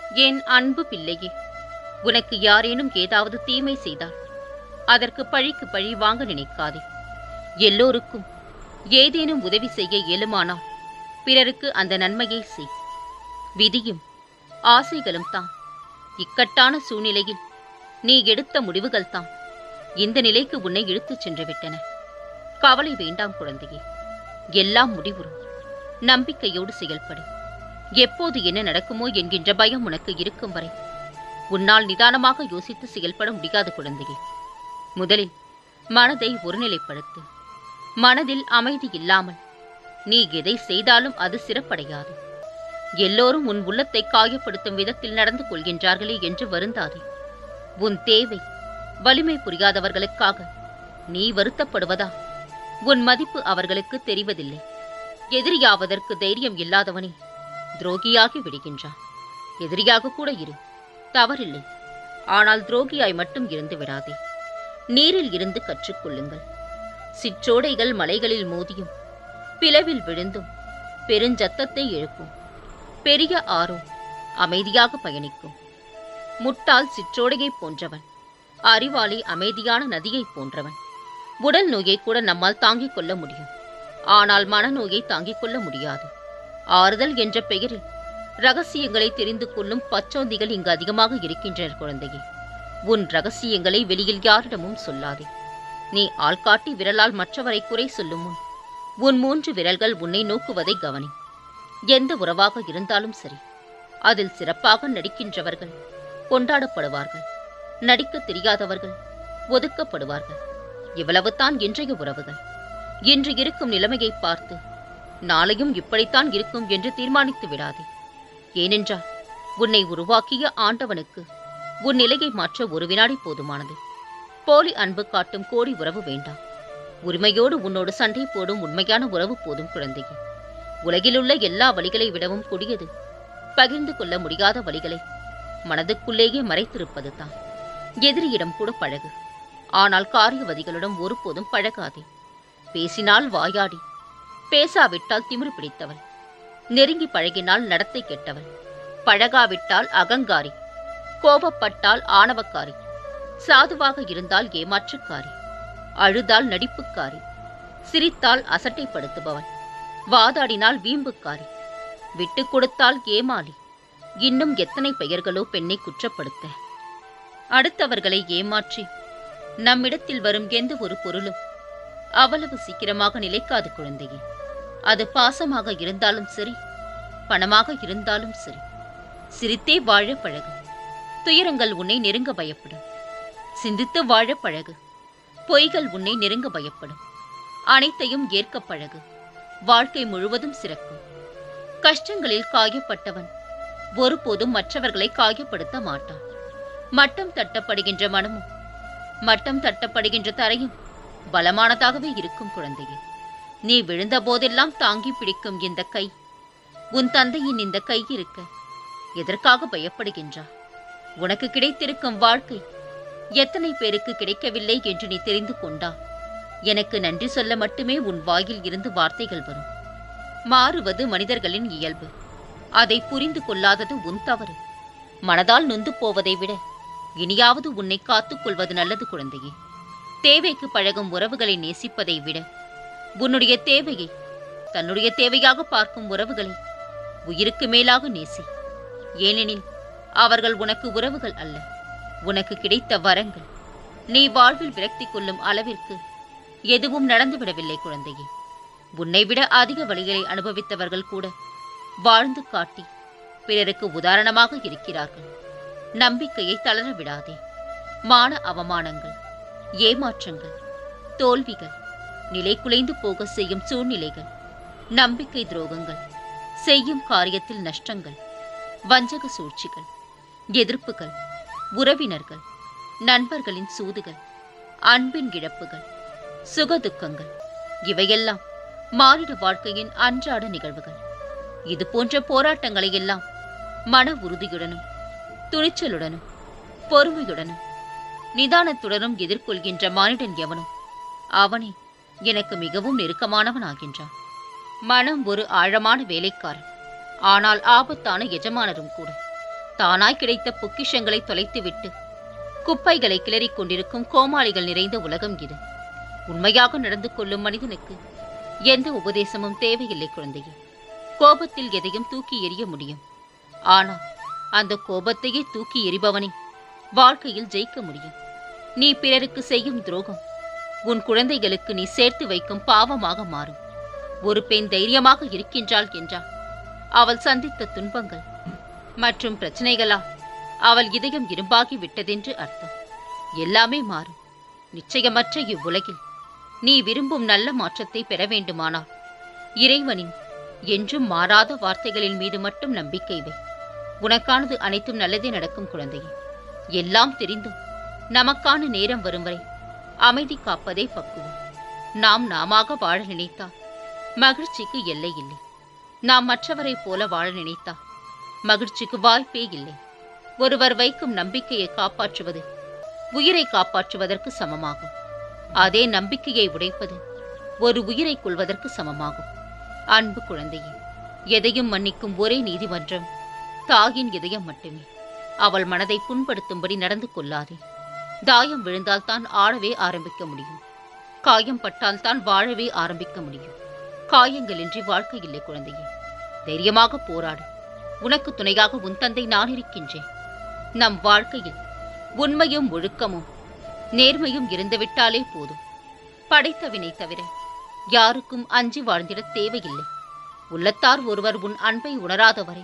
என் அன்பு பிள்ளையே உனக்கு யாரேனும் ஏதாவது தீமை செய்தால் அதற்கு பழிக்கு பழி வாங்க நினைக்காதே எல்லோருக்கும் ஏதேனும் உதவி செய்ய இயலுமானால் பிறருக்கு அந்த நன்மையை செய் விதியும் ஆசைகளும் தான் இக்கட்டான சூழ்நிலையில் நீ எடுத்த முடிவுகள் தான் இந்த நிலைக்கு உன்னை இழுத்துச் சென்று விட்டன கவலை வேண்டாம் குழந்தையே எல்லாம் முடிவுறும் நம்பிக்கையோடு செயல்படு எப்போது என்ன நடக்குமோ என்கின்ற பயம் உனக்கு இருக்கும் வரை உன்னால் நிதானமாக யோசித்து செயல்பட முடியாது குழந்தையே முதலில் மனதை ஒருநிலைப்படுத்து மனதில் அமைதி இல்லாமல் நீ எதை செய்தாலும் அது சிறப்படையாது எல்லோரும் உன் உள்ளத்தை காயப்படுத்தும் விதத்தில் நடந்து கொள்கின்றார்களே என்று வருந்தாதே உன் தேவை வலிமை புரியாதவர்களுக்காக நீ வருத்தப்படுவதா உன் மதிப்பு அவர்களுக்கு தெரிவதில்லை எதிரியாவதற்கு தைரியம் இல்லாதவனே துரோகியாகி விடுகின்றான் எதிரியாக கூட இரு தவறில்லை ஆனால் துரோகியாய் மட்டும் இருந்து விடாதே நீரில் இருந்து கற்றுக்கொள்ளுங்கள் சிற்றோடைகள் மலைகளில் மோதியும் பிளவில் விழுந்தும் பெருஞ்சத்தத்தை எழுப்பும் பெரிய ஆறோ அமைதியாக பயணிக்கும் முட்டாள் சிற்றோடையைப் போன்றவன் அறிவாளி அமைதியான நதியைப் போன்றவன் உடல் நோயை கூட நம்மால் தாங்கிக் கொள்ள முடியும் ஆனால் மனநோயை தாங்கிக் கொள்ள முடியாது ஆறுதல் என்ற பெயரில் ரகசியங்களை தெரிந்து கொள்ளும் பச்சோந்திகள் இங்கு அதிகமாக இருக்கின்றனர் குழந்தையே உன் ரகசியங்களை வெளியில் யாரிடமும் சொல்லாதே நீ ஆள்காட்டி விரலால் மற்றவரை குறை சொல்லும் முன் உன் மூன்று விரல்கள் உன்னை நோக்குவதை கவனி எந்த உறவாக இருந்தாலும் சரி அதில் சிறப்பாக நடிக்கின்றவர்கள் கொண்டாடப்படுவார்கள் நடிக்கத் தெரியாதவர்கள் ஒதுக்கப்படுவார்கள் இவ்வளவுதான் இன்றைய உறவுகள் இன்று இருக்கும் நிலைமையை பார்த்து நாளையும் இப்படித்தான் இருக்கும் என்று தீர்மானித்து விடாதே ஏனென்றால் உன்னை உருவாக்கிய ஆண்டவனுக்கு உன் நிலையை மாற்ற ஒரு வினாடி போதுமானது போலி அன்பு காட்டும் கோடி உறவு வேண்டாம் உரிமையோடு உன்னோடு சண்டை போடும் உண்மையான உறவு போதும் குழந்தையே உலகிலுள்ள எல்லா வழிகளை விடவும் கொடியது பகிர்ந்து கொள்ள முடியாத வழிகளை மனதுக்குள்ளேயே மறைத்திருப்பது தான் எதிரியிடம் கூட பழகு ஆனால் காரியவதிகளிடம் ஒருபோதும் பழகாதே பேசினால் வாயாடி பேசாவிட்டால் திமிரு பிடித்தவள் நெருங்கி பழகினால் நடத்தை கெட்டவள் பழகாவிட்டால் அகங்காரி கோபப்பட்டால் ஆணவக்காரி சாதுவாக இருந்தால் ஏமாற்றுக்காரி அழுதால் நடிப்புக்காரி சிரித்தால் அசட்டைப்படுத்துபவன் வாதாடினால் வீம்புக்காரி விட்டு கொடுத்தால் ஏமாளி இன்னும் எத்தனை பெயர்களோ பெண்ணை குற்றப்படுத்த அடுத்தவர்களை ஏமாற்றி நம்மிடத்தில் வரும் எந்த ஒரு பொருளும் அவ்வளவு சீக்கிரமாக நிலைக்காது குழந்தையே அது பாசமாக இருந்தாலும் சரி பணமாக இருந்தாலும் சரி சிரித்தே வாழ பழகு துயரங்கள் உன்னை நெருங்க பயப்படும் சிந்தித்து வாழ பழகு பொய்கள் உன்னை நெருங்க பயப்படும் அனைத்தையும் ஏற்க பழகு வாழ்க்கை முழுவதும் சிறக்கும் கஷ்டங்களில் காயப்பட்டவன் ஒருபோதும் மற்றவர்களை காயப்படுத்த மாட்டான் மட்டம் தட்டப்படுகின்ற மனமும் மட்டம் தட்டப்படுகின்ற தரையும் பலமானதாகவே இருக்கும் குழந்தையே நீ விழுந்த போதெல்லாம் தாங்கி பிடிக்கும் இந்த கை உன் தந்தையின் இந்த கை இருக்க எதற்காக பயப்படுகின்றா உனக்கு கிடைத்திருக்கும் வாழ்க்கை எத்தனை பேருக்கு கிடைக்கவில்லை என்று நீ தெரிந்து கொண்டா எனக்கு நன்றி சொல்ல மட்டுமே உன் வாயில் இருந்து வார்த்தைகள் வரும் மாறுவது மனிதர்களின் இயல்பு அதை புரிந்து கொள்ளாதது உன் தவறு மனதால் நொந்து போவதை விட இனியாவது உன்னை காத்துக் கொள்வது நல்லது குழந்தையே தேவைக்கு பழகும் உறவுகளை நேசிப்பதை விட உன்னுடைய தேவையை தன்னுடைய தேவையாக பார்க்கும் உறவுகளை உயிருக்கு மேலாக நேசி ஏனெனில் அவர்கள் உனக்கு உறவுகள் அல்ல உனக்கு கிடைத்த வரங்கள் நீ வாழ்வில் விரக்தி கொள்ளும் அளவிற்கு எதுவும் நடந்துவிடவில்லை குழந்தையே உன்னை விட அதிக வழிகளை அனுபவித்தவர்கள் கூட வாழ்ந்து காட்டி பிறருக்கு உதாரணமாக இருக்கிறார்கள் நம்பிக்கையை தளர விடாதே மான அவமானங்கள் ஏமாற்றங்கள் தோல்விகள் நிலை குலைந்து போக செய்யும் சூழ்நிலைகள் நம்பிக்கை துரோகங்கள் செய்யும் காரியத்தில் நஷ்டங்கள் வஞ்சக சூழ்ச்சிகள் எதிர்ப்புகள் உறவினர்கள் நண்பர்களின் சூதுகள் அன்பின் இழப்புகள் சுகதுக்கங்கள் இவையெல்லாம் மானிட வாழ்க்கையின் அன்றாட நிகழ்வுகள் இது போன்ற போராட்டங்களை எல்லாம் மன உறுதியுடனும் துணிச்சலுடனும் பொறுமையுடனும் நிதானத்துடனும் எதிர்கொள்கின்ற மானிடன் எவனும் அவனே எனக்கு மிகவும் நெருக்கமானவனாகின்றான் மனம் ஒரு ஆழமான வேலைக்காரன் ஆனால் ஆபத்தான எஜமானரும் கூட தானாய் கிடைத்த பொக்கிஷங்களை தொலைத்துவிட்டு குப்பைகளை கிளறிக் கொண்டிருக்கும் கோமாளிகள் நிறைந்த உலகம் இது உண்மையாக நடந்து கொள்ளும் மனிதனுக்கு எந்த உபதேசமும் தேவையில்லை குழந்தையே கோபத்தில் எதையும் தூக்கி எறிய முடியும் ஆனால் அந்த கோபத்தையே தூக்கி எறிபவனே வாழ்க்கையில் ஜெயிக்க முடியும் நீ பிறருக்கு செய்யும் துரோகம் உன் குழந்தைகளுக்கு நீ சேர்த்து வைக்கும் பாவமாக மாறும் ஒரு பெண் தைரியமாக இருக்கின்றாள் என்றால் அவள் சந்தித்த துன்பங்கள் மற்றும் பிரச்சனைகளால் அவள் இதயம் இரும்பாகி விட்டதென்று அர்த்தம் எல்லாமே மாறும் நிச்சயமற்ற இவ்வுலகில் நீ விரும்பும் நல்ல மாற்றத்தை பெற வேண்டுமானால் இறைவனின் என்றும் மாறாத வார்த்தைகளின் மீது மட்டும் நம்பிக்கை வை உனக்கானது அனைத்தும் நல்லதே நடக்கும் குழந்தையே எல்லாம் தெரிந்தும் நமக்கான நேரம் வரும் வரை அமைதி காப்பதே பக்குவம் நாம் நாமாக வாழ நினைத்தால் மகிழ்ச்சிக்கு எல்லை இல்லை நாம் மற்றவரைப் போல வாழ நினைத்தால் மகிழ்ச்சிக்கு வாய்ப்பே இல்லை ஒருவர் வைக்கும் நம்பிக்கையை காப்பாற்றுவது உயிரை காப்பாற்றுவதற்கு சமமாகும் அதே நம்பிக்கையை உடைப்பது ஒரு உயிரை கொள்வதற்கு சமமாகும் அன்பு குழந்தையே எதையும் மன்னிக்கும் ஒரே நீதிமன்றம் தாயின் இதயம் மட்டுமே அவள் மனதை புண்படுத்தும்படி நடந்து கொள்ளாதே தாயம் விழுந்தால் தான் ஆடவே ஆரம்பிக்க முடியும் காயம் பட்டால் தான் வாழவே ஆரம்பிக்க முடியும் காயங்களின்றி வாழ்க்கை இல்லை குழந்தையே தைரியமாக போராடு உனக்கு துணையாக உன் தந்தை நான் இருக்கின்றேன் நம் வாழ்க்கையில் உண்மையும் ஒழுக்கமும் நேர்மையும் இருந்துவிட்டாலே போதும் படைத்தவினை தவிர யாருக்கும் அஞ்சி வாழ்ந்திட தேவையில்லை உள்ளத்தார் ஒருவர் உன் அன்பை உணராதவரை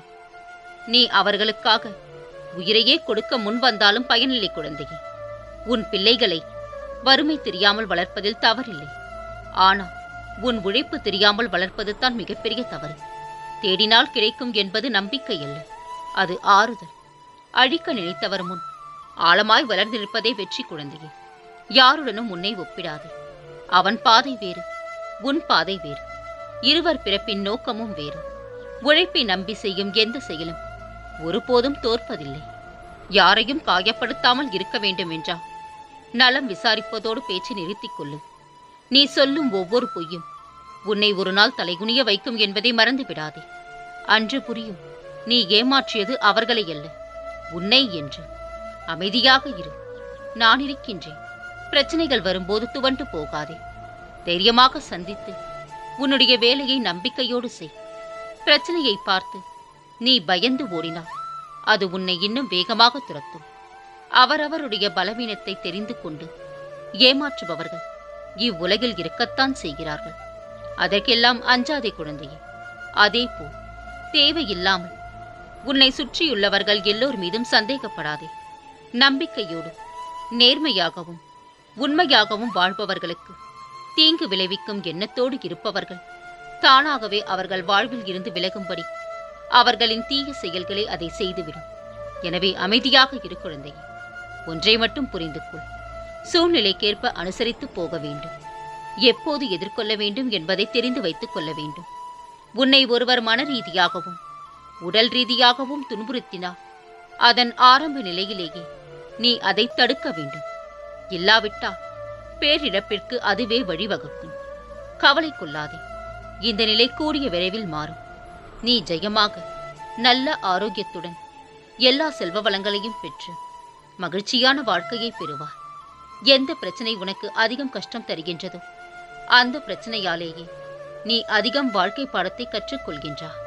நீ அவர்களுக்காக உயிரையே கொடுக்க முன் வந்தாலும் பயனில்லை குழந்தையே உன் பிள்ளைகளை வறுமை தெரியாமல் வளர்ப்பதில் தவறில்லை ஆனால் உன் உழைப்பு தெரியாமல் வளர்ப்பது தான் மிகப்பெரிய தவறு தேடினால் கிடைக்கும் என்பது நம்பிக்கை அல்ல அது ஆறுதல் அழிக்க நினைத்தவர் முன் ஆழமாய் வளர்ந்திருப்பதே வெற்றி குழந்தையே யாருடனும் உன்னை ஒப்பிடாதே அவன் பாதை வேறு உன் பாதை வேறு இருவர் பிறப்பின் நோக்கமும் வேறு உழைப்பை நம்பி செய்யும் எந்த செயலும் ஒருபோதும் தோற்பதில்லை யாரையும் காயப்படுத்தாமல் இருக்க வேண்டும் என்றால் நலம் விசாரிப்பதோடு பேச்சை நிறுத்திக் கொள்ளு நீ சொல்லும் ஒவ்வொரு பொய்யும் உன்னை ஒரு நாள் தலைகுனிய வைக்கும் என்பதை மறந்து விடாதே அன்று புரியும் நீ ஏமாற்றியது அவர்களை அல்ல உன்னை என்று அமைதியாக இரு நான் இருக்கின்றேன் பிரச்சனைகள் வரும்போது துவண்டு போகாதே தைரியமாக சந்தித்து உன்னுடைய வேலையை நம்பிக்கையோடு செய் பிரச்சனையை பார்த்து நீ பயந்து ஓடினால் அது உன்னை இன்னும் வேகமாக துரத்தும் அவரவருடைய பலவீனத்தை தெரிந்து கொண்டு ஏமாற்றுபவர்கள் இவ்வுலகில் இருக்கத்தான் செய்கிறார்கள் அதற்கெல்லாம் அஞ்சாதே குழந்தையே அதேபோல் தேவையில்லாமல் உன்னை சுற்றியுள்ளவர்கள் எல்லோர் மீதும் சந்தேகப்படாதே நம்பிக்கையோடு நேர்மையாகவும் உண்மையாகவும் வாழ்பவர்களுக்கு தீங்கு விளைவிக்கும் எண்ணத்தோடு இருப்பவர்கள் தானாகவே அவர்கள் வாழ்வில் இருந்து விலகும்படி அவர்களின் தீய செயல்களே அதை செய்துவிடும் எனவே அமைதியாக இரு குழந்தையே ஒன்றை மட்டும் புரிந்து கொள் சூழ்நிலைக்கேற்ப அனுசரித்து போக வேண்டும் எப்போது எதிர்கொள்ள வேண்டும் என்பதை தெரிந்து வைத்துக் கொள்ள வேண்டும் உன்னை ஒருவர் மன ரீதியாகவும் உடல் ரீதியாகவும் துன்புறுத்தினால் அதன் ஆரம்ப நிலையிலேயே நீ அதை தடுக்க வேண்டும் இல்லாவிட்டால் பேரிழப்பிற்கு அதுவே வழிவகுக்கும் கவலை கொள்ளாதே இந்த நிலை கூடிய விரைவில் மாறும் நீ ஜெயமாக நல்ல ஆரோக்கியத்துடன் எல்லா செல்வ வளங்களையும் பெற்று மகிழ்ச்சியான வாழ்க்கையை பெறுவாய் எந்த பிரச்சனை உனக்கு அதிகம் கஷ்டம் தருகின்றதோ அந்த பிரச்சனையாலேயே நீ அதிகம் வாழ்க்கை பாடத்தை கற்றுக்கொள்கின்றாய்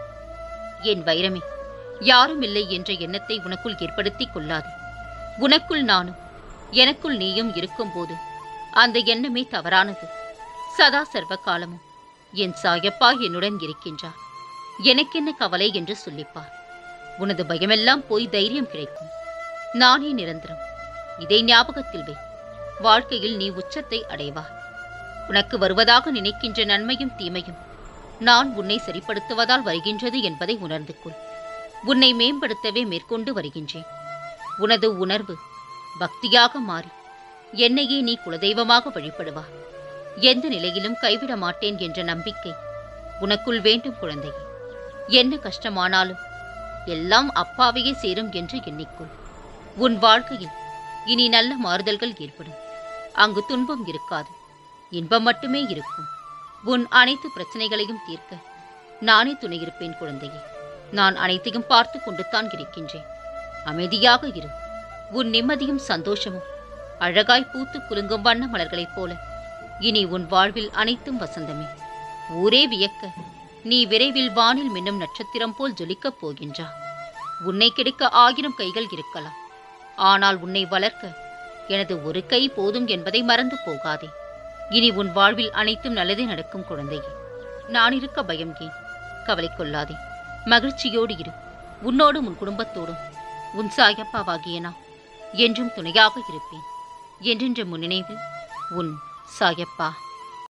என் வைரமே யாரும் இல்லை என்ற எண்ணத்தை உனக்குள் ஏற்படுத்திக் கொள்ளாதே உனக்குள் நானும் எனக்குள் நீயும் இருக்கும்போது அந்த எண்ணமே தவறானது சதா சர்வ காலமும் என் சாயப்பா என்னுடன் இருக்கின்றார் எனக்கென்ன கவலை என்று சொல்லிப்பார் உனது பயமெல்லாம் போய் தைரியம் கிடைக்கும் நானே நிரந்தரம் இதை ஞாபகத்தில் வை வாழ்க்கையில் நீ உச்சத்தை அடைவாய் உனக்கு வருவதாக நினைக்கின்ற நன்மையும் தீமையும் நான் உன்னை சரிப்படுத்துவதால் வருகின்றது என்பதை உணர்ந்து கொள் உன்னை மேம்படுத்தவே மேற்கொண்டு வருகின்றேன் உனது உணர்வு பக்தியாக மாறி என்னையே நீ குலதெய்வமாக வழிபடுவா எந்த நிலையிலும் கைவிட மாட்டேன் என்ற நம்பிக்கை உனக்குள் வேண்டும் குழந்தையே என்ன கஷ்டமானாலும் எல்லாம் அப்பாவையே சேரும் என்று எண்ணிக்கொள் உன் வாழ்க்கையில் இனி நல்ல மாறுதல்கள் ஏற்படும் அங்கு துன்பம் இருக்காது இன்பம் மட்டுமே இருக்கும் உன் அனைத்து பிரச்சனைகளையும் தீர்க்க நானே துணை இருப்பேன் குழந்தையே நான் அனைத்தையும் பார்த்து கொண்டு தான் இருக்கின்றேன் அமைதியாக இரு உன் நிம்மதியும் சந்தோஷமும் அழகாய் பூத்து குலுங்கும் வண்ண மலர்களைப் போல இனி உன் வாழ்வில் அனைத்தும் வசந்தமே ஊரே வியக்க நீ விரைவில் வானில் மின்னும் நட்சத்திரம் போல் ஜொலிக்கப் போகின்றா உன்னை கிடைக்க ஆயிரம் கைகள் இருக்கலாம் ஆனால் உன்னை வளர்க்க எனது ஒரு கை போதும் என்பதை மறந்து போகாதே இனி உன் வாழ்வில் அனைத்தும் நல்லதே நடக்கும் குழந்தையே நான் இருக்க பயம் ஏன் கவலை கொள்ளாதே மகிழ்ச்சியோடு இரு உன்னோடும் உன் குடும்பத்தோடும் உன் சாயப்பாவாகிய நான் என்றும் துணையாக இருப்பேன் என்றென்ற முன்னினைவில் உன் சாயப்பா